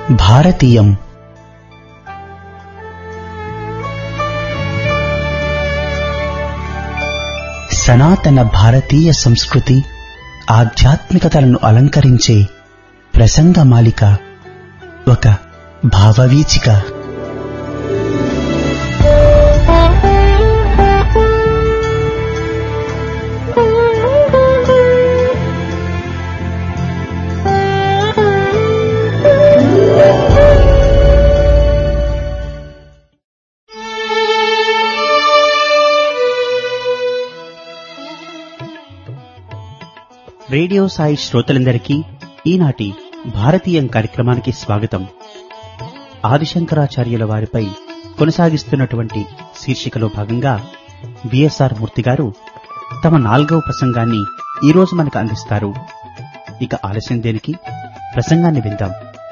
భారతీయం సనాతన భారతీయ సంస్కృతి ఆధ్యాత్మికతలను అలంకరించే ప్రసంగమాలిక ఒక భావవీచిక రేడియో సాయి శ్రోతలందరికీ ఈనాటి భారతీయం కార్యక్రమానికి స్వాగతం ఆదిశంకరాచార్యుల వారిపై కొనసాగిస్తున్నటువంటి శీర్షికలో భాగంగా బిఎస్ఆర్ మూర్తి గారు తమ నాలుగవ ప్రసంగాన్ని ఈ రోజు మనకు అందిస్తారు ఇక ఆలస్యం దేనికి ప్రసంగాన్ని విందాం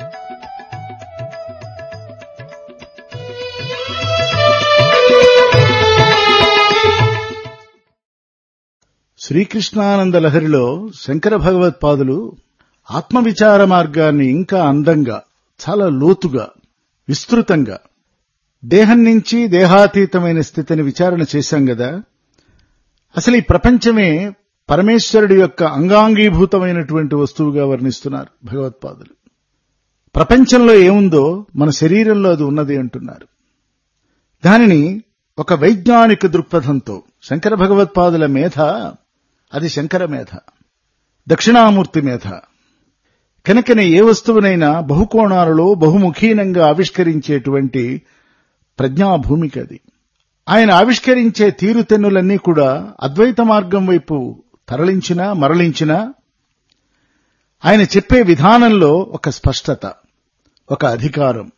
శ్రీకృష్ణానంద లహరిలో శంకర భగవత్పాదులు ఆత్మవిచార మార్గాన్ని ఇంకా అందంగా చాలా లోతుగా విస్తృతంగా దేహం నుంచి దేహాతీతమైన స్థితిని విచారణ చేశాం గదా అసలు ఈ ప్రపంచమే పరమేశ్వరుడి యొక్క అంగాంగీభూతమైనటువంటి వస్తువుగా వర్ణిస్తున్నారు భగవత్పాదులు ప్రపంచంలో ఏముందో మన శరీరంలో అది ఉన్నది అంటున్నారు దానిని ఒక వైజ్ఞానిక దృక్పథంతో శంకర భగవత్పాదుల మేధ అది శంకర మేధ దక్షిణామూర్తి మేధ కనుకనే ఏ వస్తువునైనా బహుకోణాలలో బహుముఖీనంగా ఆవిష్కరించేటువంటి ప్రజ్ఞాభూమిక అది ఆయన ఆవిష్కరించే తీరుతెన్నులన్నీ కూడా అద్వైత మార్గం వైపు తరలించినా మరలించినా ఆయన చెప్పే విధానంలో ఒక స్పష్టత ఒక అధికారం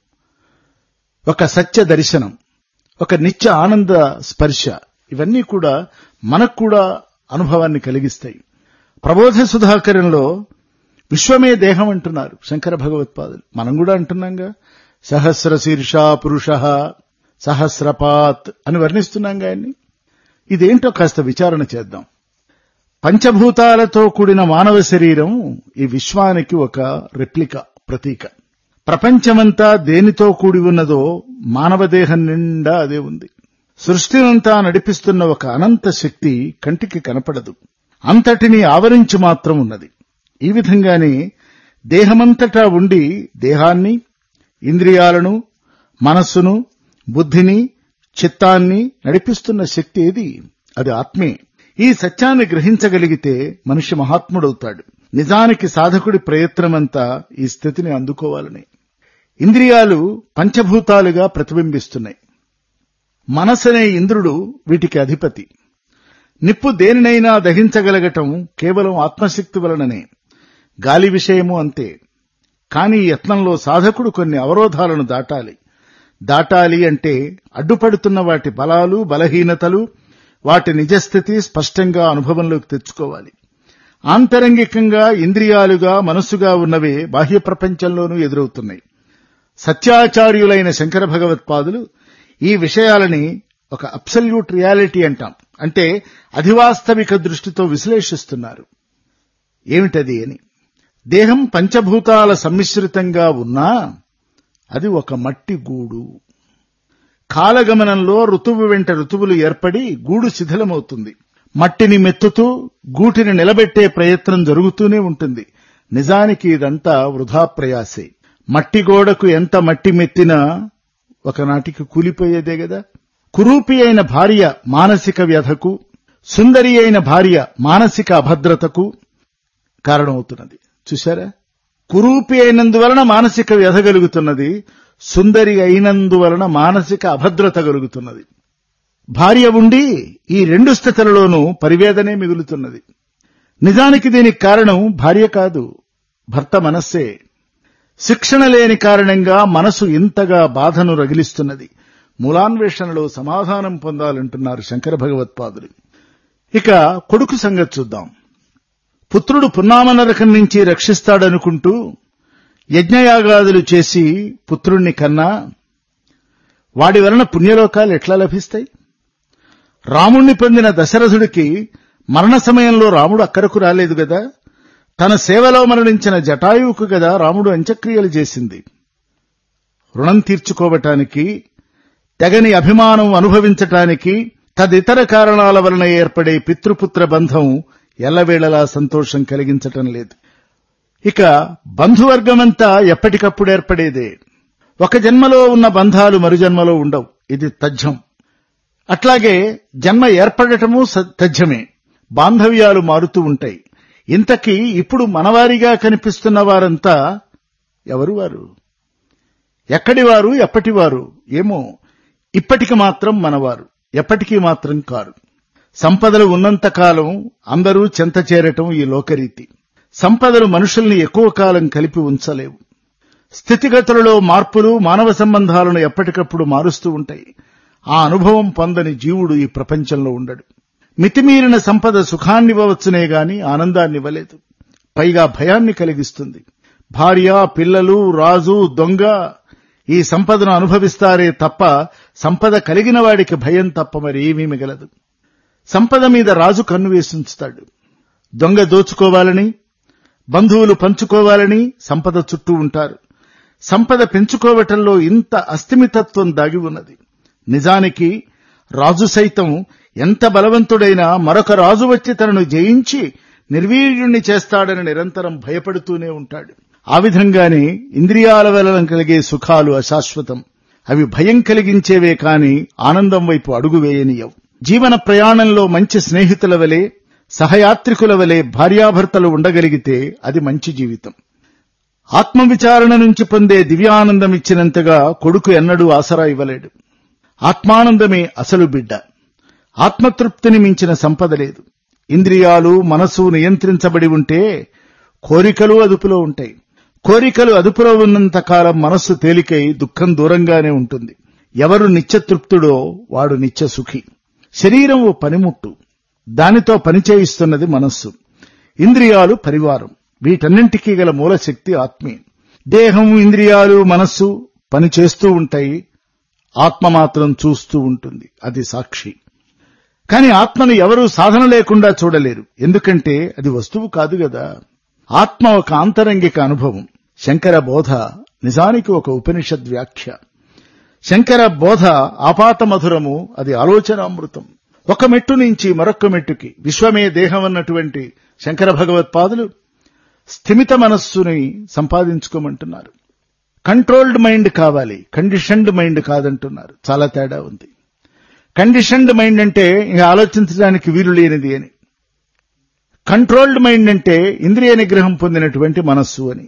ఒక సత్య దర్శనం ఒక నిత్య ఆనంద స్పర్శ ఇవన్నీ కూడా మనకు కూడా అనుభవాన్ని కలిగిస్తాయి ప్రబోధ సుధాకరంలో విశ్వమే దేహం అంటున్నారు శంకర భగవత్పాదులు మనం కూడా అంటున్నాంగా సహస్ర శీర్ష పురుష సహస్రపాత్ అని వర్ణిస్తున్నాం ఆయన్ని ఇదేంటో కాస్త విచారణ చేద్దాం పంచభూతాలతో కూడిన మానవ శరీరం ఈ విశ్వానికి ఒక రెప్లిక ప్రతీక ప్రపంచమంతా దేనితో కూడి ఉన్నదో మానవ దేహం నిండా అదే ఉంది సృష్టినంతా నడిపిస్తున్న ఒక అనంత శక్తి కంటికి కనపడదు అంతటిని ఆవరించి మాత్రం ఉన్నది ఈ విధంగానే దేహమంతటా ఉండి దేహాన్ని ఇంద్రియాలను మనస్సును బుద్ధిని చిత్తాన్ని నడిపిస్తున్న శక్తి ఏది అది ఆత్మే ఈ సత్యాన్ని గ్రహించగలిగితే మనిషి మహాత్ముడవుతాడు నిజానికి సాధకుడి ప్రయత్నమంతా ఈ స్థితిని అందుకోవాలని ఇంద్రియాలు పంచభూతాలుగా ప్రతిబింబిస్తున్నాయి మనసనే ఇంద్రుడు వీటికి అధిపతి నిప్పు దేనినైనా దహించగలగటం కేవలం ఆత్మశక్తి వలననే గాలి విషయము అంతే కానీ ఈ యత్నంలో సాధకుడు కొన్ని అవరోధాలను దాటాలి దాటాలి అంటే అడ్డుపడుతున్న వాటి బలాలు బలహీనతలు వాటి నిజస్థితి స్పష్టంగా అనుభవంలోకి తెచ్చుకోవాలి ఆంతరంగికంగా ఇంద్రియాలుగా మనస్సుగా ఉన్నవే బాహ్య ప్రపంచంలోనూ ఎదురవుతున్నాయి సత్యాచార్యులైన శంకర భగవత్పాదులు ఈ విషయాలని ఒక అబ్సల్యూట్ రియాలిటీ అంటాం అంటే అధివాస్తవిక దృష్టితో విశ్లేషిస్తున్నారు ఏమిటది అని దేహం పంచభూతాల సమ్మిశ్రితంగా ఉన్నా అది ఒక మట్టి గూడు కాలగమనంలో ఋతువు వెంట ఋతువులు ఏర్పడి గూడు శిథిలమవుతుంది మట్టిని మెత్తుతూ గూటిని నిలబెట్టే ప్రయత్నం జరుగుతూనే ఉంటుంది నిజానికి ఇదంతా వృధా ప్రయాసే మట్టి గోడకు ఎంత మట్టి మెత్తినా ఒకనాటికి కూలిపోయేదే గదా కురూపి అయిన భార్య మానసిక వ్యధకు సుందరి అయిన భార్య మానసిక అభద్రతకు కారణమవుతున్నది చూశారా కురూపి అయినందువలన మానసిక వ్యధ కలుగుతున్నది సుందరి అయినందువలన మానసిక అభద్రత కలుగుతున్నది భార్య ఉండి ఈ రెండు స్థితులలోనూ పరివేదనే మిగులుతున్నది నిజానికి దీనికి కారణం భార్య కాదు భర్త మనస్సే శిక్షణ లేని కారణంగా మనసు ఇంతగా బాధను రగిలిస్తున్నది మూలాన్వేషణలో సమాధానం పొందాలంటున్నారు శంకర భగవత్పాదులు ఇక కొడుకు సంగతి చూద్దాం పుత్రుడు పున్నామ నరకం నుంచి రక్షిస్తాడనుకుంటూ యజ్ఞయాగాదులు చేసి పుత్రుణ్ణి కన్నా వాడి వలన పుణ్యలోకాలు ఎట్లా లభిస్తాయి రాముణ్ణి పొందిన దశరథుడికి మరణ సమయంలో రాముడు అక్కడకు రాలేదు గదా తన సేవలో మరణించిన జటాయువుకు గదా రాముడు అంత్యక్రియలు చేసింది రుణం తీర్చుకోవటానికి తెగని అభిమానం అనుభవించటానికి తదితర కారణాల వలన ఏర్పడే పితృపుత్ర బంధం ఎల్లవేళలా సంతోషం కలిగించటం లేదు ఇక బంధువర్గమంతా ఎప్పటికప్పుడు ఏర్పడేదే ఒక జన్మలో ఉన్న బంధాలు మరు జన్మలో ఉండవు ఇది తథ్యం అట్లాగే జన్మ ఏర్పడటము స- తథ్యమే బాంధవ్యాలు మారుతూ ఉంటాయి ఇంతకీ ఇప్పుడు మనవారిగా కనిపిస్తున్న వారంతా ఎవరు వారు ఎక్కడివారు ఎప్పటివారు ఏమో ఇప్పటికి మాత్రం మనవారు ఎప్పటికీ మాత్రం కారు సంపదలు ఉన్నంతకాలం అందరూ చెంత చేరటం ఈ లోకరీతి సంపదలు మనుషుల్ని ఎక్కువ కాలం కలిపి ఉంచలేవు స్థితిగతులలో మార్పులు మానవ సంబంధాలను ఎప్పటికప్పుడు మారుస్తూ ఉంటాయి ఆ అనుభవం పొందని జీవుడు ఈ ప్రపంచంలో ఉండడు మితిమీరిన సంపద సుఖాన్నివ్వవచ్చునే గాని ఆనందాన్నివ్వలేదు పైగా భయాన్ని కలిగిస్తుంది భార్య పిల్లలు రాజు దొంగ ఈ సంపదను అనుభవిస్తారే తప్ప సంపద కలిగిన వాడికి భయం తప్ప మరి ఏమీ మిగలదు సంపద మీద రాజు కన్ను వేసుంచుతాడు దొంగ దోచుకోవాలని బంధువులు పంచుకోవాలని సంపద చుట్టూ ఉంటారు సంపద పెంచుకోవటంలో ఇంత అస్థిమితత్వం దాగి ఉన్నది నిజానికి రాజు సైతం ఎంత బలవంతుడైనా మరొక రాజు వచ్చి తనను జయించి నిర్వీర్యుణ్ణి చేస్తాడని నిరంతరం భయపడుతూనే ఉంటాడు ఆ విధంగానే ఇంద్రియాల వలన కలిగే సుఖాలు అశాశ్వతం అవి భయం కలిగించేవే కాని ఆనందం వైపు అడుగు వేయనీయవు జీవన ప్రయాణంలో మంచి స్నేహితుల వలె సహయాత్రికుల వలె భార్యాభర్తలు ఉండగలిగితే అది మంచి జీవితం ఆత్మవిచారణ నుంచి పొందే దివ్యానందం ఇచ్చినంతగా కొడుకు ఎన్నడూ ఆసరా ఇవ్వలేడు ఆత్మానందమే అసలు బిడ్డ ఆత్మతృప్తిని మించిన సంపద లేదు ఇంద్రియాలు మనసు నియంత్రించబడి ఉంటే కోరికలు అదుపులో ఉంటాయి కోరికలు అదుపులో ఉన్నంత కాలం మనస్సు తేలికై దుఃఖం దూరంగానే ఉంటుంది ఎవరు నిత్యతృప్తుడో వాడు నిత్య సుఖి శరీరం ఓ పనిముట్టు దానితో పనిచేయిస్తున్నది మనస్సు ఇంద్రియాలు పరివారం వీటన్నింటికీ గల మూలశక్తి ఆత్మే దేహం ఇంద్రియాలు మనస్సు పని చేస్తూ ఉంటాయి ఆత్మ మాత్రం చూస్తూ ఉంటుంది అది సాక్షి కానీ ఆత్మను ఎవరూ సాధన లేకుండా చూడలేరు ఎందుకంటే అది వస్తువు కాదు గదా ఆత్మ ఒక ఆంతరంగిక అనుభవం శంకర బోధ నిజానికి ఒక ఉపనిషద్ వ్యాఖ్య శంకర బోధ ఆపాత మధురము అది ఆలోచనామృతం ఒక మెట్టు నుంచి మరొక మెట్టుకి విశ్వమే దేహం అన్నటువంటి శంకర భగవత్పాదులు స్థిమిత మనస్సుని సంపాదించుకోమంటున్నారు కంట్రోల్డ్ మైండ్ కావాలి కండిషన్డ్ మైండ్ కాదంటున్నారు చాలా తేడా ఉంది కండిషన్డ్ మైండ్ అంటే ఇంకా ఆలోచించడానికి వీలు లేనిది అని కంట్రోల్డ్ మైండ్ అంటే ఇంద్రియ నిగ్రహం పొందినటువంటి మనస్సు అని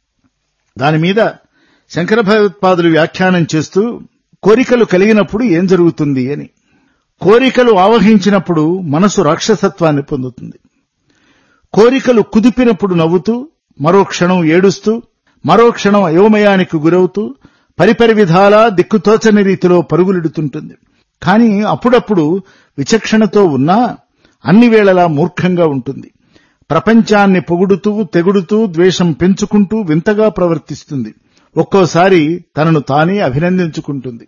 దాని మీద శంకర భగవత్పాదులు వ్యాఖ్యానం చేస్తూ కోరికలు కలిగినప్పుడు ఏం జరుగుతుంది అని కోరికలు ఆవహించినప్పుడు మనసు రాక్షసత్వాన్ని పొందుతుంది కోరికలు కుదిపినప్పుడు నవ్వుతూ మరో క్షణం ఏడుస్తూ మరో క్షణం అయోమయానికి గురవుతూ పరిపరి విధాలా దిక్కుతోచని రీతిలో పరుగులిడుతుంటుంది కానీ అప్పుడప్పుడు విచక్షణతో ఉన్నా అన్ని వేళలా మూర్ఖంగా ఉంటుంది ప్రపంచాన్ని పొగుడుతూ తెగుడుతూ ద్వేషం పెంచుకుంటూ వింతగా ప్రవర్తిస్తుంది ఒక్కోసారి తనను తానే అభినందించుకుంటుంది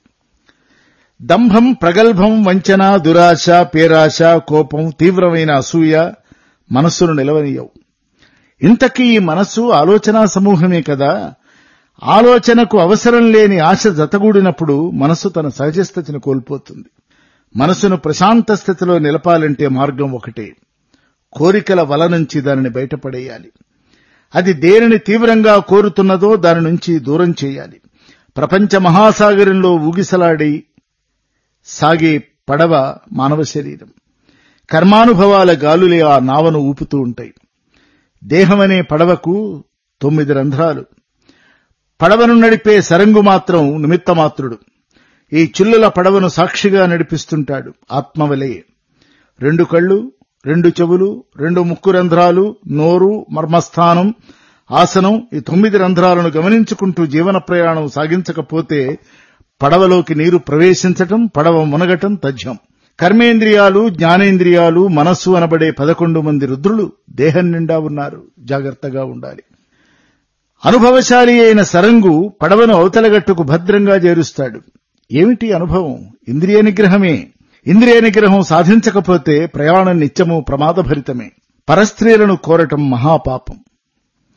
దంభం ప్రగల్భం వంచన దురాశ పేరాశ కోపం తీవ్రమైన అసూయ మనస్సును నిలవనీయవు ఇంతకీ ఈ మనస్సు ఆలోచనా సమూహమే కదా ఆలోచనకు అవసరం లేని ఆశ జతగూడినప్పుడు మనస్సు తన సహజ స్థితిని కోల్పోతుంది మనసును ప్రశాంత స్థితిలో నిలపాలంటే మార్గం ఒకటే కోరికల వల నుంచి దానిని బయటపడేయాలి అది దేనిని తీవ్రంగా కోరుతున్నదో దాని నుంచి దూరం చేయాలి ప్రపంచ మహాసాగరంలో ఊగిసలాడి సాగే పడవ మానవ శరీరం కర్మానుభవాల గాలులే ఆ నావను ఊపుతూ ఉంటాయి దేహమనే పడవకు తొమ్మిది రంధ్రాలు పడవను నడిపే సరంగు మాత్రం నిమిత్తమాత్రుడు ఈ చిల్లుల పడవను సాక్షిగా నడిపిస్తుంటాడు ఆత్మవలే రెండు కళ్ళు రెండు చెవులు రెండు ముక్కు రంధ్రాలు నోరు మర్మస్థానం ఆసనం ఈ తొమ్మిది రంధ్రాలను గమనించుకుంటూ జీవన ప్రయాణం సాగించకపోతే పడవలోకి నీరు ప్రవేశించటం పడవ మునగటం తథ్యం కర్మేంద్రియాలు జ్ఞానేంద్రియాలు మనస్సు అనబడే పదకొండు మంది రుద్రులు దేహం నిండా ఉన్నారు జాగ్రత్తగా ఉండాలి అనుభవశాలి అయిన సరంగు పడవను అవతలగట్టుకు భద్రంగా చేరుస్తాడు ఏమిటి అనుభవం ఇంద్రియ నిగ్రహమే ఇంద్రియ నిగ్రహం సాధించకపోతే ప్రయాణం నిత్యము ప్రమాదభరితమే పరస్త్రీలను కోరటం మహాపాపం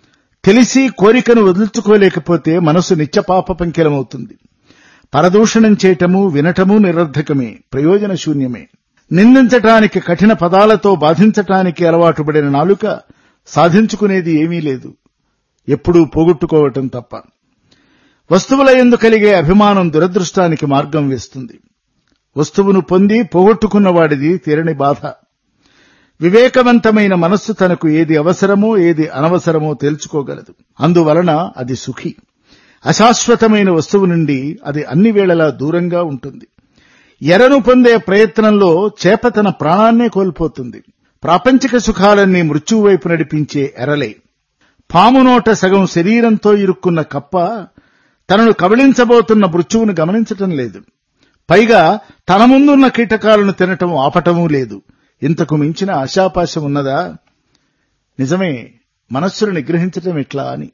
తెలిసి కోరికను వదులుచుకోలేకపోతే మనసు నిత్యపాప పంకిలమవుతుంది పరదూషణం చేయటము వినటము నిరర్ధకమే ప్రయోజన శూన్యమే నిందించటానికి కఠిన పదాలతో బాధించటానికి అలవాటుపడిన నాలుక సాధించుకునేది ఏమీ లేదు ఎప్పుడూ పోగొట్టుకోవటం తప్ప వస్తువుల ఎందు కలిగే అభిమానం దురదృష్టానికి మార్గం వేస్తుంది వస్తువును పొంది పోగొట్టుకున్నవాడిది తీరని బాధ వివేకవంతమైన మనస్సు తనకు ఏది అవసరమో ఏది అనవసరమో తేల్చుకోగలదు అందువలన అది సుఖి అశాశ్వతమైన వస్తువు నుండి అది అన్ని వేళలా దూరంగా ఉంటుంది ఎరను పొందే ప్రయత్నంలో చేప తన ప్రాణాన్నే కోల్పోతుంది ప్రాపంచిక సుఖాలన్నీ మృత్యువు వైపు నడిపించే ఎరలే పాము నోట సగం శరీరంతో ఇరుక్కున్న కప్ప తనను కబళించబోతున్న మృత్యువును గమనించటం లేదు పైగా తన ముందున్న కీటకాలను తినటం ఆపటమూ లేదు ఇంతకు మించిన ఆశాపాశం ఉన్నదా నిజమే మనస్సును నిగ్రహించటం ఎట్లా అని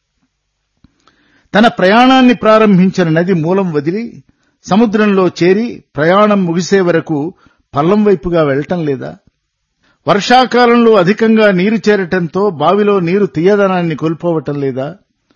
తన ప్రయాణాన్ని ప్రారంభించిన నది మూలం వదిలి సముద్రంలో చేరి ప్రయాణం ముగిసే వరకు పల్లం వైపుగా వెళ్లటం లేదా వర్షాకాలంలో అధికంగా నీరు చేరటంతో బావిలో నీరు తీయదనాన్ని కోల్పోవటం లేదా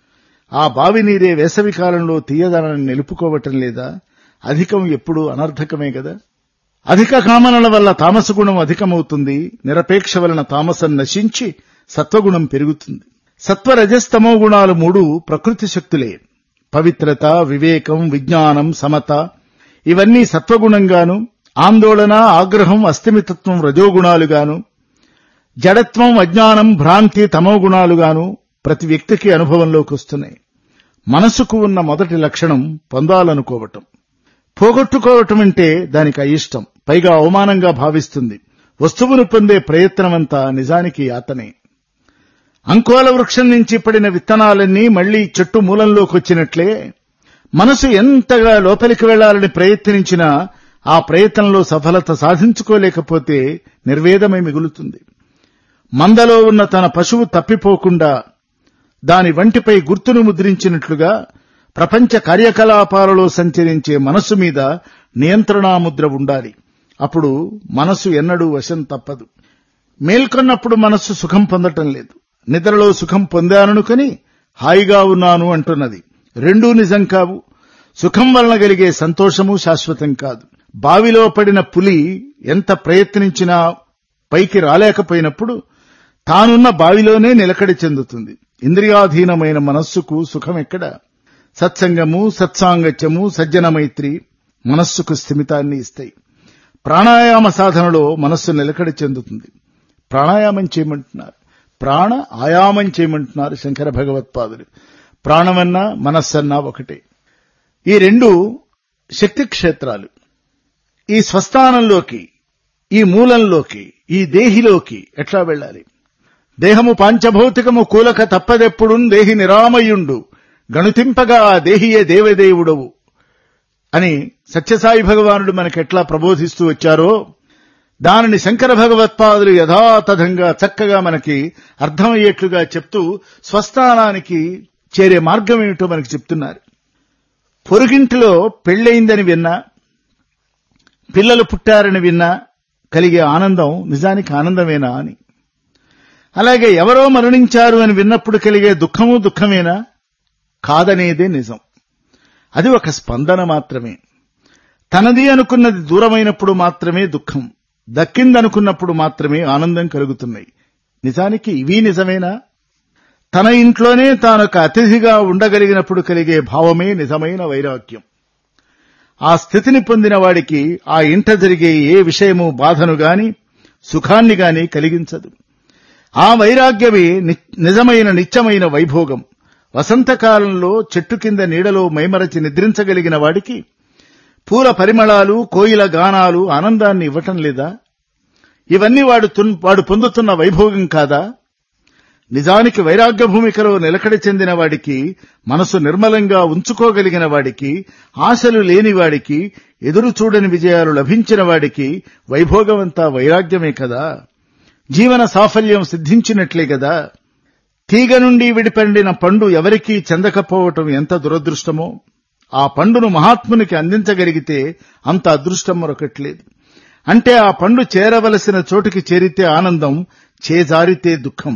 ఆ బావి నీరే వేసవి కాలంలో తీయదనాన్ని నిలుపుకోవటం లేదా అధికం ఎప్పుడూ అనర్థకమే కదా అధిక కామనల వల్ల తామసగుణం అధికమవుతుంది నిరపేక్ష వలన తామసం నశించి సత్వగుణం పెరుగుతుంది సత్వరజస్తమో గుణాలు మూడు ప్రకృతి శక్తులే పవిత్రత వివేకం విజ్ఞానం సమత ఇవన్నీ సత్వగుణంగాను ఆందోళన ఆగ్రహం అస్థిమితత్వం రజోగుణాలుగాను జడత్వం అజ్ఞానం భ్రాంతి తమో గుణాలుగాను ప్రతి వ్యక్తికి అనుభవంలోకి వస్తున్నాయి మనసుకు ఉన్న మొదటి లక్షణం పొందాలనుకోవటం పోగొట్టుకోవటం అంటే దానికి అయిష్టం పైగా అవమానంగా భావిస్తుంది వస్తువును పొందే ప్రయత్నమంతా నిజానికి యాతనే అంకోల వృక్షం నుంచి పడిన విత్తనాలన్నీ మళ్లీ చెట్టు మూలంలోకి వచ్చినట్లే మనసు ఎంతగా లోపలికి వెళ్లాలని ప్రయత్నించినా ఆ ప్రయత్నంలో సఫలత సాధించుకోలేకపోతే నిర్వేదమై మిగులుతుంది మందలో ఉన్న తన పశువు తప్పిపోకుండా దాని వంటిపై గుర్తును ముద్రించినట్లుగా ప్రపంచ కార్యకలాపాలలో సంచరించే మనస్సు మీద నియంత్రణాముద్ర ఉండాలి అప్పుడు మనసు ఎన్నడూ వశం తప్పదు మేల్కొన్నప్పుడు మనస్సు సుఖం పొందటం లేదు నిద్రలో సుఖం పొందాననుకొని హాయిగా ఉన్నాను అంటున్నది రెండూ నిజం కావు సుఖం వలన కలిగే సంతోషము శాశ్వతం కాదు బావిలో పడిన పులి ఎంత ప్రయత్నించినా పైకి రాలేకపోయినప్పుడు తానున్న బావిలోనే నిలకడి చెందుతుంది ఇంద్రియాధీనమైన మనస్సుకు సుఖం ఎక్కడ సత్సంగము సత్సాంగత్యము సజ్జన మైత్రి మనస్సుకు స్థిమితాన్ని ఇస్తాయి ప్రాణాయామ సాధనలో మనస్సు నిలకడి చెందుతుంది ప్రాణాయామం చేయమంటున్నారు ప్రాణ ఆయామం చేయమంటున్నారు శంకర భగవత్పాదులు ప్రాణమన్నా మనస్సన్నా ఒకటే ఈ రెండు శక్తి క్షేత్రాలు ఈ స్వస్థానంలోకి ఈ మూలంలోకి ఈ దేహిలోకి ఎట్లా వెళ్ళాలి దేహము పాంచభౌతికము కూలక తప్పదెప్పుడు దేహి నిరామయుండు గణుతింపగా ఆ దేహియే దేవదేవుడవు అని సత్యసాయి భగవానుడు మనకెట్లా ప్రబోధిస్తూ వచ్చారో దానిని శంకర భగవత్పాదులు యథాతథంగా చక్కగా మనకి అర్థమయ్యేట్లుగా చెప్తూ స్వస్థానానికి చేరే మార్గం ఏమిటో మనకి చెప్తున్నారు పొరుగింటిలో పెళ్ళయిందని విన్నా పిల్లలు పుట్టారని విన్నా కలిగే ఆనందం నిజానికి ఆనందమేనా అని అలాగే ఎవరో మరణించారు అని విన్నప్పుడు కలిగే దుఃఖము దుఃఖమేనా కాదనేదే నిజం అది ఒక స్పందన మాత్రమే తనది అనుకున్నది దూరమైనప్పుడు మాత్రమే దుఃఖం దక్కిందనుకున్నప్పుడు మాత్రమే ఆనందం కలుగుతున్నాయి నిజానికి ఇవి నిజమేనా తన ఇంట్లోనే తానొక అతిథిగా ఉండగలిగినప్పుడు కలిగే భావమే నిజమైన వైరాగ్యం ఆ స్థితిని పొందిన వాడికి ఆ ఇంట జరిగే ఏ విషయము బాధను గాని సుఖాన్ని గాని కలిగించదు ఆ వైరాగ్యమే నిజమైన నిత్యమైన వైభోగం వసంతకాలంలో చెట్టు కింద నీడలో మైమరచి నిద్రించగలిగిన వాడికి పూల పరిమళాలు కోయిల గానాలు ఆనందాన్ని ఇవ్వటం లేదా ఇవన్నీ వాడు వాడు పొందుతున్న వైభోగం కాదా నిజానికి వైరాగ్య భూమికలో నిలకడ చెందిన వాడికి మనసు నిర్మలంగా ఉంచుకోగలిగిన వాడికి ఆశలు లేని వాడికి ఎదురు చూడని విజయాలు లభించిన వాడికి వైభోగమంతా వైరాగ్యమే కదా జీవన సాఫల్యం సిద్ధించినట్లే కదా తీగ నుండి విడిపండిన పండు ఎవరికీ చెందకపోవటం ఎంత దురదృష్టమో ఆ పండును మహాత్మునికి అందించగలిగితే అంత అదృష్టం మరొకట్లేదు అంటే ఆ పండు చేరవలసిన చోటుకి చేరితే ఆనందం చేజారితే దుఃఖం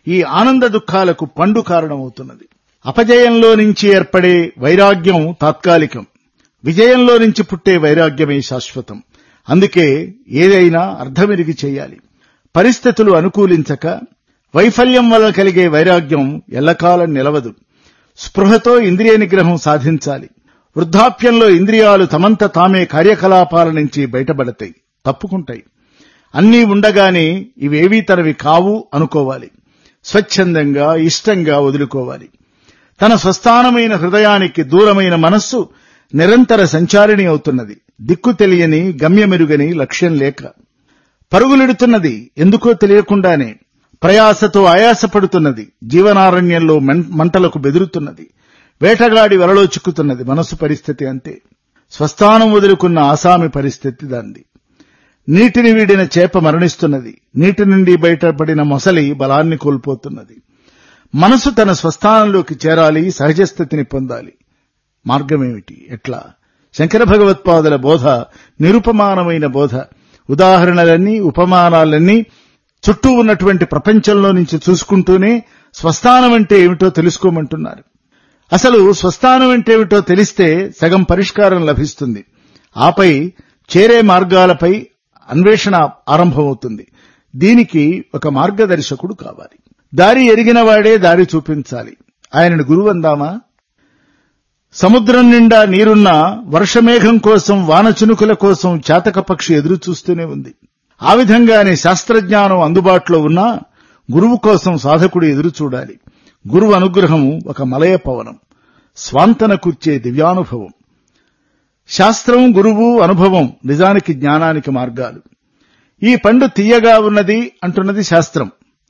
ఈ ఆనంద దుఃఖాలకు పండు కారణమవుతున్నది అపజయంలో నుంచి ఏర్పడే వైరాగ్యం తాత్కాలికం విజయంలో నుంచి పుట్టే వైరాగ్యమే శాశ్వతం అందుకే ఏదైనా అర్థమెరిగి చేయాలి పరిస్థితులు అనుకూలించక వైఫల్యం వల్ల కలిగే వైరాగ్యం ఎల్లకాలం నిలవదు స్పృహతో ఇంద్రియ నిగ్రహం సాధించాలి వృద్ధాప్యంలో ఇంద్రియాలు తమంత తామే కార్యకలాపాల నుంచి బయటపడతాయి తప్పుకుంటాయి అన్నీ ఉండగానే ఇవేవీ తనవి కావు అనుకోవాలి స్వచ్ఛందంగా ఇష్టంగా వదులుకోవాలి తన స్వస్థానమైన హృదయానికి దూరమైన మనస్సు నిరంతర సంచారిణి అవుతున్నది దిక్కు తెలియని గమ్యమెరుగని లక్ష్యం లేక పరుగులెడుతున్నది ఎందుకో తెలియకుండానే ప్రయాసతో ఆయాసపడుతున్నది జీవనారణ్యంలో మంటలకు బెదురుతున్నది వేటగాడి వలలో చిక్కుతున్నది మనస్సు పరిస్థితి అంతే స్వస్థానం వదులుకున్న ఆసామి పరిస్థితి దాంది నీటిని వీడిన చేప మరణిస్తున్నది నీటి నుండి బయటపడిన మొసలి బలాన్ని కోల్పోతున్నది మనసు తన స్వస్థానంలోకి చేరాలి సహజస్థితిని పొందాలి మార్గమేమిటి ఎట్లా శంకర భగవత్పాదుల బోధ నిరుపమానమైన బోధ ఉదాహరణలన్నీ ఉపమానాలన్నీ చుట్టూ ఉన్నటువంటి ప్రపంచంలో నుంచి చూసుకుంటూనే స్వస్థానం అంటే ఏమిటో తెలుసుకోమంటున్నారు అసలు స్వస్థానం అంటే ఏమిటో తెలిస్తే సగం పరిష్కారం లభిస్తుంది ఆపై చేరే మార్గాలపై అన్వేషణ ఆరంభమవుతుంది దీనికి ఒక మార్గదర్శకుడు కావాలి దారి ఎరిగిన వాడే దారి చూపించాలి ఆయనను గురువు అందామా సముద్రం నిండా నీరున్న వర్షమేఘం కోసం వానచునుకుల కోసం చాతక పక్షి ఎదురు చూస్తూనే ఉంది ఆ విధంగానే శాస్త్రజ్ఞానం అందుబాటులో ఉన్నా గురువు కోసం సాధకుడు ఎదురు చూడాలి గురువు అనుగ్రహం ఒక మలయ పవనం స్వాంతన కూర్చే దివ్యానుభవం శాస్త్రం గురువు అనుభవం నిజానికి జ్ఞానానికి మార్గాలు ఈ పండు తీయగా ఉన్నది అంటున్నది శాస్త్రం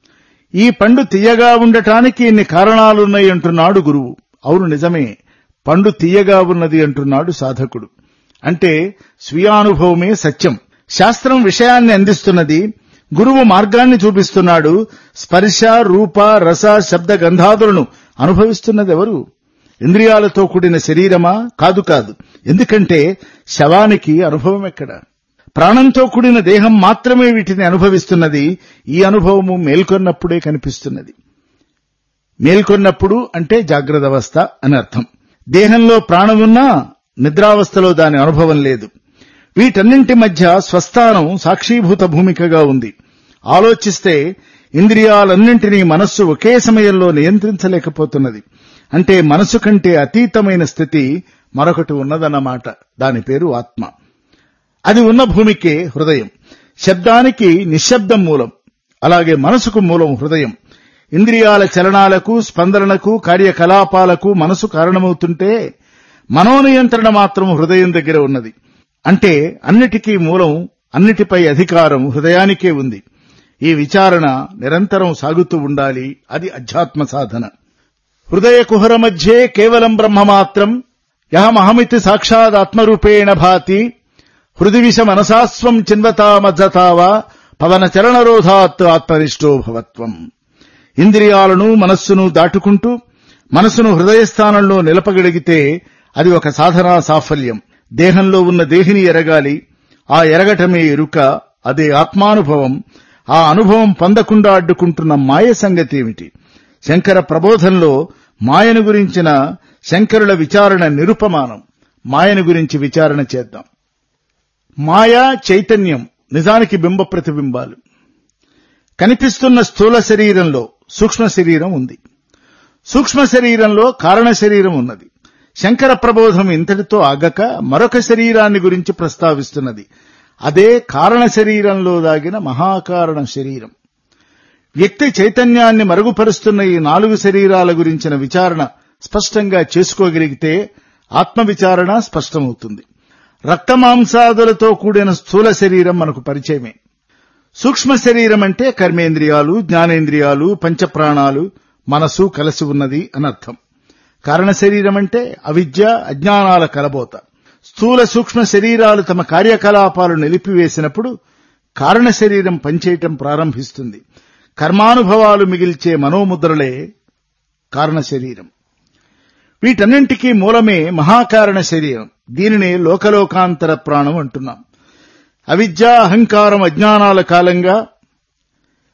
ఈ పండు తీయగా ఉండటానికి ఇన్ని కారణాలున్నాయి అంటున్నాడు గురువు అవును నిజమే పండు తీయగా ఉన్నది అంటున్నాడు సాధకుడు అంటే స్వీయానుభవమే సత్యం శాస్త్రం విషయాన్ని అందిస్తున్నది గురువు మార్గాన్ని చూపిస్తున్నాడు స్పర్శ రూప రస శబ్ద గంధాదులను అనుభవిస్తున్నది ఎవరు ఇంద్రియాలతో కూడిన శరీరమా కాదు కాదు ఎందుకంటే శవానికి అనుభవం ఎక్కడ ప్రాణంతో కూడిన దేహం మాత్రమే వీటిని అనుభవిస్తున్నది ఈ అనుభవము మేల్కొన్నప్పుడే కనిపిస్తున్నది మేల్కొన్నప్పుడు అంటే జాగ్రత్త అవస్థ అని అర్థం దేహంలో ప్రాణమున్నా నిద్రావస్థలో దాని అనుభవం లేదు వీటన్నింటి మధ్య స్వస్థానం సాక్షీభూత భూమికగా ఉంది ఆలోచిస్తే ఇంద్రియాలన్నింటినీ మనస్సు ఒకే సమయంలో నియంత్రించలేకపోతున్నది అంటే మనసు కంటే అతీతమైన స్థితి మరొకటి ఉన్నదన్నమాట దాని పేరు ఆత్మ అది ఉన్న భూమికే హృదయం శబ్దానికి నిశ్శబ్దం మూలం అలాగే మనసుకు మూలం హృదయం ఇంద్రియాల చలనాలకు స్పందనలకు కార్యకలాపాలకు మనసు కారణమవుతుంటే మనోనియంత్రణ మాత్రం హృదయం దగ్గర ఉన్నది అంటే అన్నిటికీ మూలం అన్నిటిపై అధికారం హృదయానికే ఉంది ఈ విచారణ నిరంతరం సాగుతూ ఉండాలి అది అధ్యాత్మ సాధన హృదయ కుహర మధ్యే కేవలం బ్రహ్మమాత్రం యహమహమితి సాక్షాదాత్మరూపేణ భాతి హృదివిష మనసాస్వం చిన్వతామజ్జతావా పవన చరణరోధాత్ ఆత్మనిష్టో భవత్వం ఇంద్రియాలను మనస్సును దాటుకుంటూ మనసును హృదయస్థానంలో నిలపగలిగితే అది ఒక సాధనా సాఫల్యం దేహంలో ఉన్న దేహిని ఎరగాలి ఆ ఎరగటమే ఎరుక అదే ఆత్మానుభవం ఆ అనుభవం పొందకుండా అడ్డుకుంటున్న మాయ సంగతి ఏమిటి శంకర ప్రబోధంలో మాయను గురించిన శంకరుల విచారణ నిరుపమానం మాయను గురించి విచారణ చేద్దాం మాయ చైతన్యం నిజానికి బింబ ప్రతిబింబాలు కనిపిస్తున్న స్థూల శరీరంలో సూక్ష్మ శరీరం ఉంది సూక్ష్మ శరీరంలో కారణ శరీరం ఉన్నది శంకర ప్రబోధం ఇంతటితో ఆగక మరొక శరీరాన్ని గురించి ప్రస్తావిస్తున్నది అదే కారణ శరీరంలో దాగిన మహాకారణ శరీరం వ్యక్తి చైతన్యాన్ని మరుగుపరుస్తున్న ఈ నాలుగు శరీరాల గురించిన విచారణ స్పష్టంగా చేసుకోగలిగితే ఆత్మ విచారణ స్పష్టమవుతుంది రక్తమాంసాదులతో కూడిన స్థూల శరీరం మనకు పరిచయమే సూక్ష్మ శరీరం అంటే కర్మేంద్రియాలు జ్ఞానేంద్రియాలు పంచప్రాణాలు మనసు కలిసి ఉన్నది అని అర్థం కారణ శరీరం అంటే అవిద్య అజ్ఞానాల కలబోత స్థూల సూక్ష్మ శరీరాలు తమ కార్యకలాపాలు నిలిపివేసినప్పుడు కారణ శరీరం పనిచేయటం ప్రారంభిస్తుంది కర్మానుభవాలు మిగిల్చే మనోముద్రలే కారణ శరీరం వీటన్నింటికీ మూలమే మహాకారణ శరీరం దీనినే లోకలోకాంతర ప్రాణం అంటున్నాం అవిద్య అహంకారం అజ్ఞానాల కాలంగా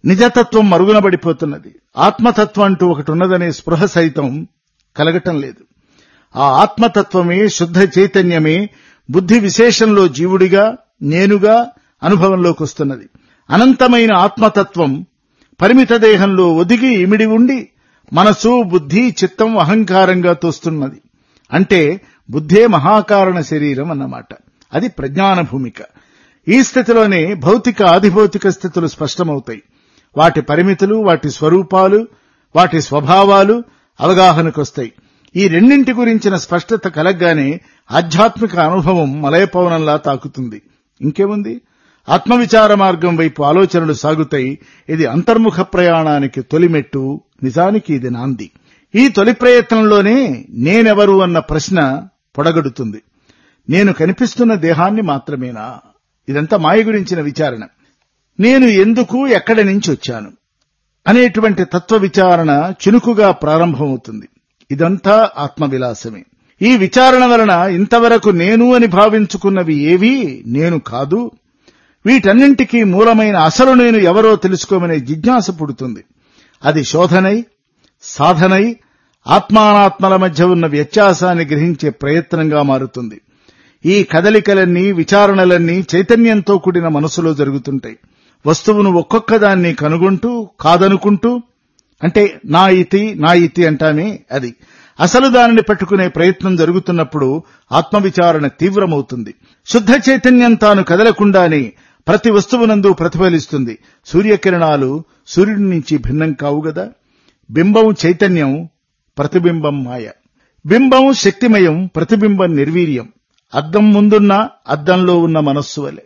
నిజతత్వం మరుగునబడిపోతున్నది ఆత్మతత్వం అంటూ ఒకటి ఉన్నదనే స్పృహ సైతం కలగటం లేదు ఆ ఆత్మతత్వమే శుద్ధ చైతన్యమే బుద్ధి విశేషంలో జీవుడిగా నేనుగా అనుభవంలోకి వస్తున్నది అనంతమైన ఆత్మతత్వం పరిమిత దేహంలో ఒదిగి ఇమిడి ఉండి మనసు బుద్ధి చిత్తం అహంకారంగా తోస్తున్నది అంటే బుద్ధే మహాకారణ శరీరం అన్నమాట అది ప్రజ్ఞాన భూమిక ఈ స్థితిలోనే భౌతిక ఆధిభౌతిక స్థితులు స్పష్టమవుతాయి వాటి పరిమితులు వాటి స్వరూపాలు వాటి స్వభావాలు అవగాహనకొస్తాయి ఈ రెండింటి గురించిన స్పష్టత కలగ్గానే ఆధ్యాత్మిక అనుభవం మలయపవనంలా తాకుతుంది ఇంకేముంది ఆత్మవిచార మార్గం వైపు ఆలోచనలు సాగుతాయి ఇది అంతర్ముఖ ప్రయాణానికి తొలిమెట్టు నిజానికి ఇది నాంది ఈ తొలి ప్రయత్నంలోనే నేనెవరు అన్న ప్రశ్న పొడగడుతుంది నేను కనిపిస్తున్న దేహాన్ని మాత్రమేనా ఇదంతా మాయ గురించిన విచారణ నేను ఎందుకు ఎక్కడి నుంచి వచ్చాను అనేటువంటి తత్వ విచారణ చినుకుగా ప్రారంభమవుతుంది ఇదంతా ఆత్మవిలాసమే ఈ విచారణ వలన ఇంతవరకు నేను అని భావించుకున్నవి ఏవీ నేను కాదు వీటన్నింటికీ మూలమైన అసలు నేను ఎవరో తెలుసుకోమనే జిజ్ఞాస పుడుతుంది అది శోధనై సాధనై ఆత్మానాత్మల మధ్య ఉన్న వ్యత్యాసాన్ని గ్రహించే ప్రయత్నంగా మారుతుంది ఈ కదలికలన్నీ విచారణలన్నీ చైతన్యంతో కూడిన మనసులో జరుగుతుంటాయి వస్తువును ఒక్కొక్క దాన్ని కనుగొంటూ కాదనుకుంటూ అంటే నా ఇతి నా ఇతి అంటామే అది అసలు దానిని పట్టుకునే ప్రయత్నం జరుగుతున్నప్పుడు ఆత్మవిచారణ తీవ్రమవుతుంది శుద్ధ చైతన్యం తాను కదలకుండానే ప్రతి వస్తువునందు ప్రతిఫలిస్తుంది సూర్యకిరణాలు సూర్యుడి నుంచి భిన్నం కావు గదా బింబం చైతన్యం ప్రతిబింబం మాయ బింబం శక్తిమయం ప్రతిబింబం నిర్వీర్యం అద్దం ముందున్న అద్దంలో ఉన్న మనస్సు వలె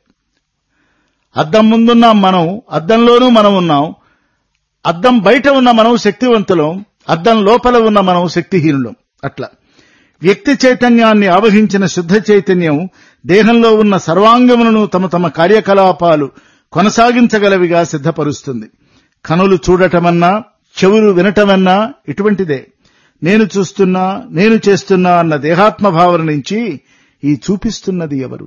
అద్దం ముందున్న మనం అద్దంలోనూ మనం ఉన్నాం అద్దం బయట ఉన్న మనం శక్తివంతులం అద్దం లోపల ఉన్న మనం శక్తిహీనులం అట్లా వ్యక్తి చైతన్యాన్ని ఆవహించిన శుద్ధ చైతన్యం దేహంలో ఉన్న సర్వాంగములను తమ తమ కార్యకలాపాలు కొనసాగించగలవిగా సిద్ధపరుస్తుంది కనులు చూడటమన్నా చెవులు వినటమన్నా ఇటువంటిదే నేను చూస్తున్నా నేను చేస్తున్నా అన్న దేహాత్మ భావన నుంచి ఈ చూపిస్తున్నది ఎవరు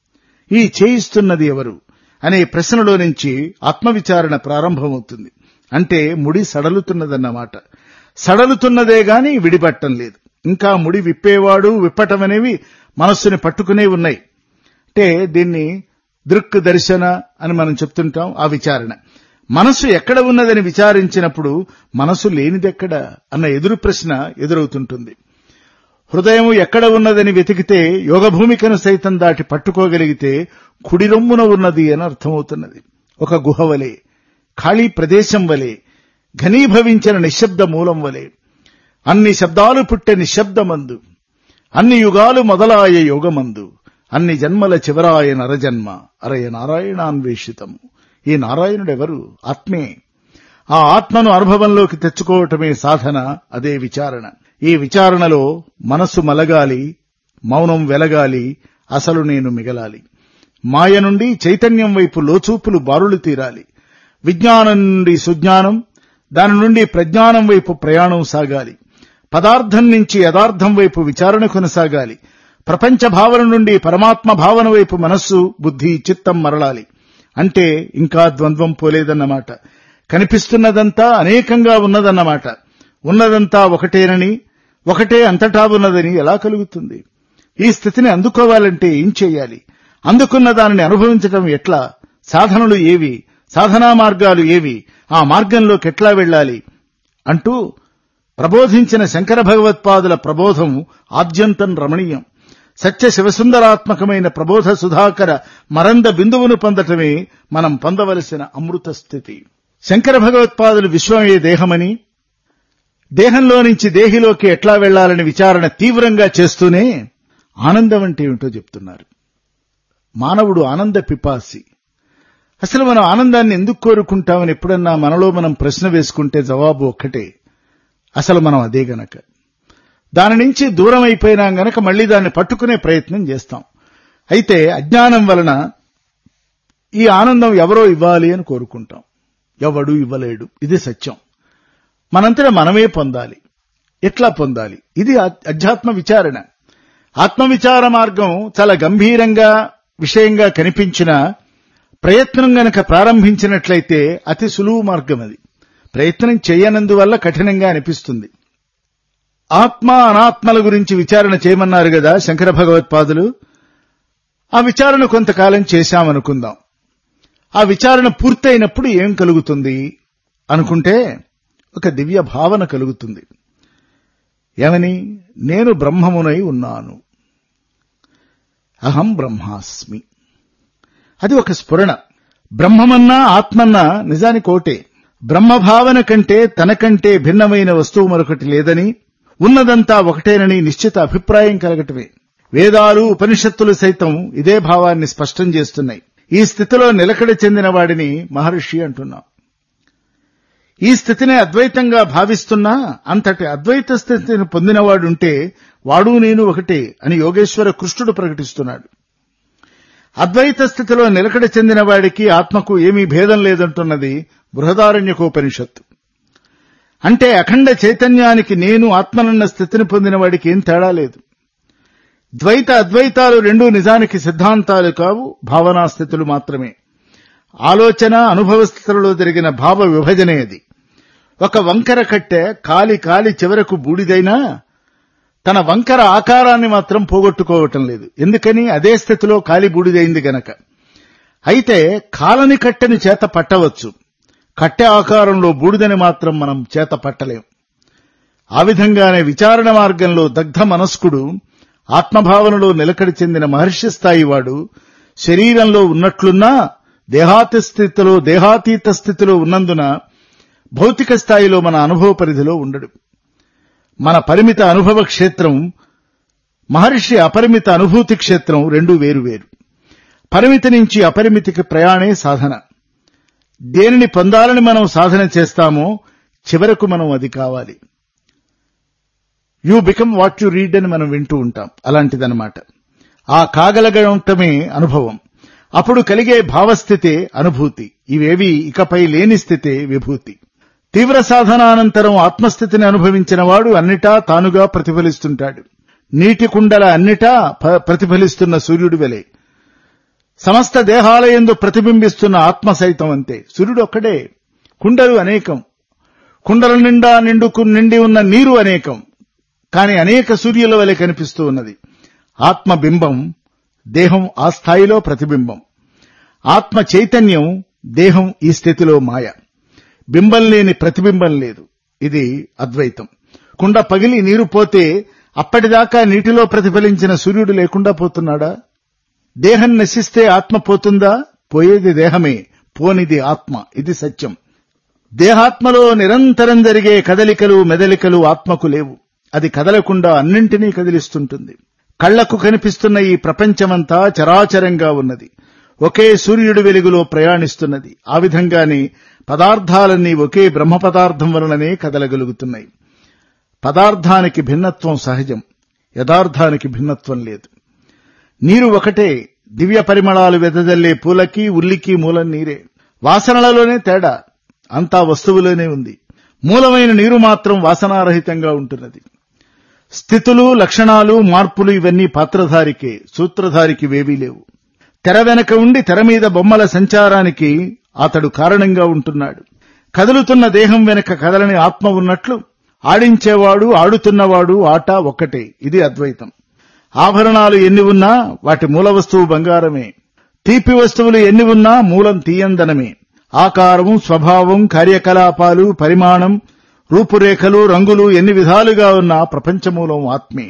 ఈ చేయిస్తున్నది ఎవరు అనే ప్రశ్నలో నుంచి ఆత్మవిచారణ ప్రారంభమవుతుంది అంటే ముడి సడలుతున్నదన్నమాట సడలుతున్నదే గాని విడిపట్టం లేదు ఇంకా ముడి విప్పేవాడు విప్పటం అనేవి మనస్సుని పట్టుకునే ఉన్నాయి అంటే దీన్ని దృక్ దర్శన అని మనం చెప్తుంటాం ఆ విచారణ మనసు ఎక్కడ ఉన్నదని విచారించినప్పుడు మనసు లేనిదెక్కడ అన్న ఎదురు ప్రశ్న ఎదురవుతుంటుంది హృదయం ఎక్కడ ఉన్నదని వెతికితే యోగ భూమికను సైతం దాటి పట్టుకోగలిగితే కుడిరొమ్మున ఉన్నది అని అర్థమవుతున్నది ఒక గుహ వలె ఖాళీ ప్రదేశం వలె ఘనీభవించిన నిశ్శబ్ద మూలం వలె అన్ని శబ్దాలు పుట్టే నిశ్శబ్దమందు అన్ని యుగాలు మొదలాయ యోగమందు అన్ని జన్మల చివరాయ నరజన్మ అరయ నారాయణాన్వేషితము ఈ నారాయణుడెవరు ఆత్మే ఆ ఆత్మను అనుభవంలోకి తెచ్చుకోవటమే సాధన అదే విచారణ ఈ విచారణలో మనస్సు మలగాలి మౌనం వెలగాలి అసలు నేను మిగలాలి మాయ నుండి చైతన్యం వైపు లోచూపులు బారులు తీరాలి విజ్ఞానం నుండి సుజ్ఞానం దాని నుండి ప్రజ్ఞానం వైపు ప్రయాణం సాగాలి పదార్థం నుంచి యథార్థం వైపు విచారణ కొనసాగాలి ప్రపంచ భావన నుండి పరమాత్మ భావన వైపు మనస్సు బుద్ధి చిత్తం మరలాలి అంటే ఇంకా ద్వంద్వం పోలేదన్నమాట కనిపిస్తున్నదంతా అనేకంగా ఉన్నదన్నమాట ఉన్నదంతా ఒకటేనని ఒకటే అంతటా ఉన్నదని ఎలా కలుగుతుంది ఈ స్థితిని అందుకోవాలంటే ఏం చేయాలి అందుకున్న దానిని అనుభవించడం ఎట్లా సాధనలు ఏవి సాధనా మార్గాలు ఏవి ఆ మార్గంలోకి ఎట్లా వెళ్ళాలి అంటూ ప్రబోధించిన శంకర భగవత్పాదుల ప్రబోధం ఆద్యంతం రమణీయం సత్య శివసుందరాత్మకమైన ప్రబోధ సుధాకర మరంద బిందువును పొందటమే మనం పొందవలసిన అమృత స్థితి శంకర భగవత్పాదులు విశ్వమే దేహమని దేహంలో నుంచి దేహిలోకి ఎట్లా వెళ్లాలని విచారణ తీవ్రంగా చేస్తూనే ఆనందం అంటే ఏమిటో చెప్తున్నారు మానవుడు ఆనంద పిపాసి అసలు మనం ఆనందాన్ని ఎందుకు కోరుకుంటామని ఎప్పుడన్నా మనలో మనం ప్రశ్న వేసుకుంటే జవాబు ఒక్కటే అసలు మనం అదే గనక దాని నుంచి దూరం అయిపోయినాం గనక మళ్ళీ దాన్ని పట్టుకునే ప్రయత్నం చేస్తాం అయితే అజ్ఞానం వలన ఈ ఆనందం ఎవరో ఇవ్వాలి అని కోరుకుంటాం ఎవడు ఇవ్వలేడు ఇది సత్యం మనంతటా మనమే పొందాలి ఎట్లా పొందాలి ఇది అధ్యాత్మ విచారణ ఆత్మ విచార మార్గం చాలా గంభీరంగా విషయంగా కనిపించిన ప్రయత్నం గనక ప్రారంభించినట్లయితే అతి సులువు మార్గం అది ప్రయత్నం చేయనందువల్ల కఠినంగా అనిపిస్తుంది ఆత్మ అనాత్మల గురించి విచారణ చేయమన్నారు కదా శంకర భగవత్పాదులు ఆ విచారణ కొంతకాలం చేశామనుకుందాం ఆ విచారణ పూర్తయినప్పుడు ఏం కలుగుతుంది అనుకుంటే ఒక దివ్య భావన కలుగుతుంది ఏమని నేను బ్రహ్మమునై ఉన్నాను అహం బ్రహ్మాస్మి అది ఒక స్ఫురణ బ్రహ్మమన్నా ఆత్మన్నా నిజానికి ఒకటే బ్రహ్మభావన కంటే తనకంటే భిన్నమైన వస్తువు మరొకటి లేదని ఉన్నదంతా ఒకటేనని నిశ్చిత అభిప్రాయం కలగటమే వేదాలు ఉపనిషత్తులు సైతం ఇదే భావాన్ని స్పష్టం చేస్తున్నాయి ఈ స్థితిలో నిలకడ చెందిన వాడిని మహర్షి అంటున్నాం ఈ స్థితిని అద్వైతంగా భావిస్తున్నా అంతటి అద్వైత స్థితిని పొందినవాడుంటే వాడు నేను ఒకటే అని యోగేశ్వర కృష్ణుడు ప్రకటిస్తున్నాడు అద్వైత స్థితిలో నిలకడ చెందిన వాడికి ఆత్మకు ఏమీ భేదం లేదంటున్నది బృహదారణ్యకోపనిషత్తు అంటే అఖండ చైతన్యానికి నేను ఆత్మనన్న స్థితిని పొందిన వాడికి ఏం తేడా లేదు ద్వైత అద్వైతాలు రెండూ నిజానికి సిద్ధాంతాలు కావు భావనా స్థితులు మాత్రమే ఆలోచన అనుభవ స్థితులలో జరిగిన భావ విభజనే అది ఒక వంకర కట్టె కాలి కాలి చివరకు బూడిదైనా తన వంకర ఆకారాన్ని మాత్రం పోగొట్టుకోవటం లేదు ఎందుకని అదే స్థితిలో కాలి బూడిదైంది గనక అయితే కాలని కట్టెని చేత పట్టవచ్చు కట్టె ఆకారంలో బూడిదని మాత్రం మనం చేత పట్టలేం ఆ విధంగానే విచారణ మార్గంలో దగ్ధ మనస్కుడు ఆత్మభావనలో నిలకడి చెందిన మహర్షి స్థాయి వాడు శరీరంలో ఉన్నట్లున్నా దేహాతి స్థితిలో దేహాతీత స్థితిలో ఉన్నందున భౌతిక స్థాయిలో మన అనుభవ పరిధిలో ఉండడు మన పరిమిత అనుభవ క్షేత్రం మహర్షి అపరిమిత అనుభూతి క్షేత్రం రెండు వేరు వేరు పరిమితి నుంచి అపరిమితికి ప్రయాణే సాధన దేనిని పొందాలని మనం సాధన చేస్తామో చివరకు మనం అది కావాలి you become what you read అని మనం వింటూ ఉంటాం అలాంటిదన్నమాట ఆ కాగలగటమే అనుభవం అప్పుడు కలిగే భావస్థితే అనుభూతి ఇవేవి ఇకపై లేని స్థితే విభూతి తీవ్ర సాధనానంతరం ఆత్మస్థితిని అనుభవించిన వాడు అన్నిటా తానుగా ప్రతిఫలిస్తుంటాడు నీటి కుండల అన్నిటా ప- ప్రతిఫలిస్తున్న సూర్యుడి వలె సమస్త దేహాలయందు ప్రతిబింబిస్తున్న ఆత్మ సైతం అంతే సూర్యుడు ఒక్కడే కుండలు అనేకం కుండల నిండా నిండుకు నిండి ఉన్న నీరు అనేకం కాని అనేక సూర్యుల వలె కనిపిస్తూ ఉన్నది ఆత్మ బింబం దేహం ఆ స్థాయిలో ప్రతిబింబం ఆత్మ చైతన్యం దేహం ఈ స్థితిలో మాయ బింబం లేని ప్రతిబింబం లేదు ఇది అద్వైతం కుండ పగిలి నీరు పోతే అప్పటిదాకా నీటిలో ప్రతిఫలించిన సూర్యుడు లేకుండా పోతున్నాడా దేహం నశిస్తే ఆత్మ పోతుందా పోయేది దేహమే పోనిది ఆత్మ ఇది సత్యం దేహాత్మలో నిరంతరం జరిగే కదలికలు మెదలికలు ఆత్మకు లేవు అది కదలకుండా అన్నింటినీ కదిలిస్తుంటుంది కళ్లకు కనిపిస్తున్న ఈ ప్రపంచమంతా చరాచరంగా ఉన్నది ఒకే సూర్యుడి వెలుగులో ప్రయాణిస్తున్నది ఆ విధంగానే పదార్థాలన్నీ ఒకే బ్రహ్మ పదార్థం వలననే కదలగలుగుతున్నాయి పదార్థానికి భిన్నత్వం సహజం యథార్థానికి భిన్నత్వం లేదు నీరు ఒకటే దివ్య పరిమళాలు వెదజల్లే పూలకి ఉల్లికి మూలం నీరే వాసనలలోనే తేడా అంతా వస్తువులోనే ఉంది మూలమైన నీరు మాత్రం వాసనారహితంగా ఉంటున్నది స్థితులు లక్షణాలు మార్పులు ఇవన్నీ పాత్రధారికే సూత్రధారికి వేవీ లేవు తెర వెనక ఉండి తెర మీద బొమ్మల సంచారానికి అతడు కారణంగా ఉంటున్నాడు కదులుతున్న దేహం వెనక కదలని ఆత్మ ఉన్నట్లు ఆడించేవాడు ఆడుతున్నవాడు ఆట ఒక్కటే ఇది అద్వైతం ఆభరణాలు ఎన్ని ఉన్నా వాటి మూల వస్తువు బంగారమే తీపి వస్తువులు ఎన్ని ఉన్నా మూలం తీయందనమే ఆకారం స్వభావం కార్యకలాపాలు పరిమాణం రూపురేఖలు రంగులు ఎన్ని విధాలుగా ఉన్నా ప్రపంచమూలం ఆత్మే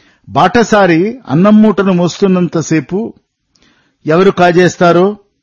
బాటసారి అన్నం మూటను మోస్తున్నంతసేపు ఎవరు కాజేస్తారో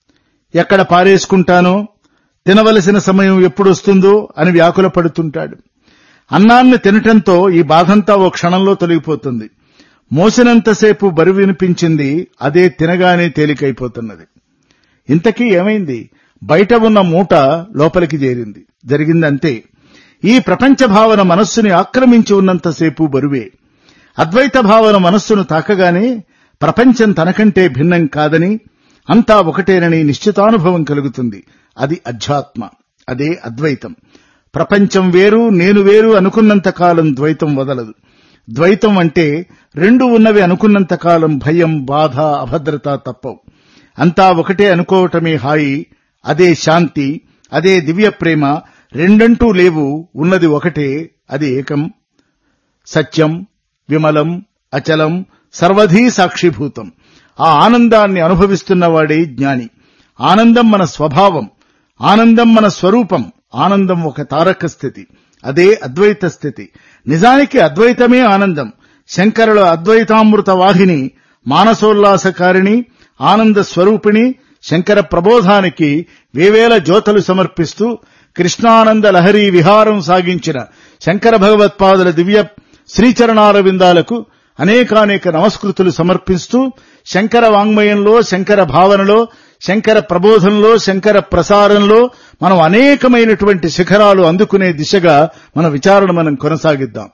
ఎక్కడ పారేసుకుంటానో తినవలసిన సమయం ఎప్పుడొస్తుందో అని వ్యాకుల పడుతుంటాడు అన్నాన్ని తినటంతో ఈ బాధంతా ఓ క్షణంలో తొలగిపోతుంది మోసినంతసేపు బరువు వినిపించింది అదే తినగానే తేలికైపోతున్నది ఇంతకీ ఏమైంది బయట ఉన్న మూట లోపలికి చేరింది జరిగిందంతే ఈ ప్రపంచ భావన మనస్సుని ఆక్రమించి ఉన్నంతసేపు బరువే అద్వైత భావన మనస్సును తాకగానే ప్రపంచం తనకంటే భిన్నం కాదని అంతా ఒకటేనని నిశ్చితానుభవం కలుగుతుంది అది అధ్యాత్మ అదే అద్వైతం ప్రపంచం వేరు నేను వేరు అనుకున్నంత కాలం ద్వైతం వదలదు ద్వైతం అంటే రెండు ఉన్నవి అనుకున్నంత కాలం భయం బాధ అభద్రత తప్పవు అంతా ఒకటే అనుకోవటమే హాయి అదే శాంతి అదే దివ్య ప్రేమ రెండంటూ లేవు ఉన్నది ఒకటే అది ఏకం సత్యం విమలం అచలం సర్వధీ సాక్షిభూతం ఆ ఆనందాన్ని అనుభవిస్తున్నవాడే జ్ఞాని ఆనందం మన స్వభావం ఆనందం మన స్వరూపం ఆనందం ఒక తారక స్థితి అదే అద్వైత స్థితి నిజానికి అద్వైతమే ఆనందం శంకరుల అద్వైతామృత వాహిని మానసోల్లాసకారిణి ఆనంద స్వరూపిణి శంకర ప్రబోధానికి వేవేల జ్యోతలు సమర్పిస్తూ కృష్ణానంద లహరి విహారం సాగించిన శంకర భగవత్పాదుల దివ్య శ్రీచరణాల విందాలకు అనేకానేక నమస్కృతులు సమర్పిస్తూ శంకర వాంగ్మయంలో శంకర భావనలో శంకర ప్రబోధంలో శంకర ప్రసారంలో మనం అనేకమైనటువంటి శిఖరాలు అందుకునే దిశగా మన విచారణ మనం కొనసాగిద్దాం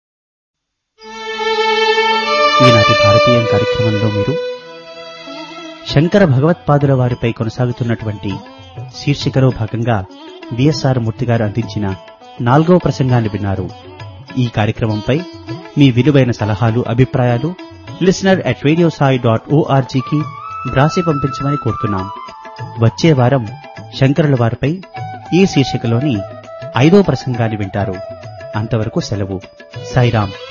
ఈనాటి భారతీయం కార్యక్రమంలో మీరు శంకర భగవత్పాదుల వారిపై కొనసాగుతున్నటువంటి శీర్షికలో భాగంగా బిఎస్ఆర్ మూర్తి గారు అందించిన నాలుగవ ప్రసంగాన్ని విన్నారు ఈ కార్యక్రమంపై మీ విలువైన సలహాలు అభిప్రాయాలు listener at radio Sai dot ఓఆర్జీకి వ్రాసి పంపించమని కోరుతున్నాం వచ్చే వారం శంకరుల వారిపై ఈ శీర్షికలోని ఐదో ప్రసంగాన్ని వింటారు అంతవరకు సెలవు సాయిరాం